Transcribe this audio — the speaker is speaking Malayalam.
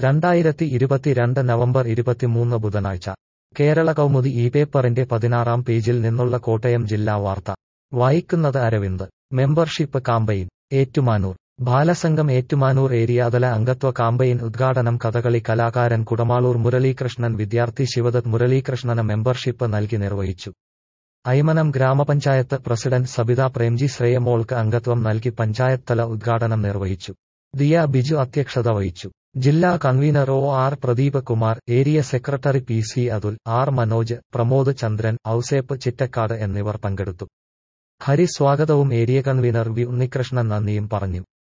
രണ്ടായിരത്തി ഇരുപത്തിരണ്ട് നവംബർ ഇരുപത്തിമൂന്ന് ബുധനാഴ്ച കേരള കൗമുദി ഈ പേപ്പറിന്റെ പതിനാറാം പേജിൽ നിന്നുള്ള കോട്ടയം ജില്ലാ വാർത്ത വായിക്കുന്നത് അരവിന്ദ് മെമ്പർഷിപ്പ് കാമ്പയിൻ ഏറ്റുമാനൂർ ബാലസംഘം ഏറ്റുമാനൂർ ഏരിയാതല അംഗത്വ കാമ്പയിൻ ഉദ്ഘാടനം കഥകളി കലാകാരൻ കുടമാളൂർ മുരളീകൃഷ്ണൻ വിദ്യാർത്ഥി ശിവദത്ത് മുരളീകൃഷ്ണന് മെമ്പർഷിപ്പ് നൽകി നിർവഹിച്ചു ഐമനം ഗ്രാമപഞ്ചായത്ത് പ്രസിഡന്റ് സബിത പ്രേംജി ശ്രേയമോൾക്ക് അംഗത്വം നൽകി പഞ്ചായത്ത് തല ഉദ്ഘാടനം നിർവഹിച്ചു ദിയ ബിജു അധ്യക്ഷത വഹിച്ചു ജില്ലാ convener O R Pradeep Kumar area secretary P C Athul R Manoj Pramod Chandran Ouseph Chittakkad എന്നിവർ പങ്കെടുത്തു ഹരി സ്വാഗതവും ഏരിയ കൺവീനർ വി ഉണ്ണികൃഷ്ണൻ നന്ദിയും പറഞ്ഞു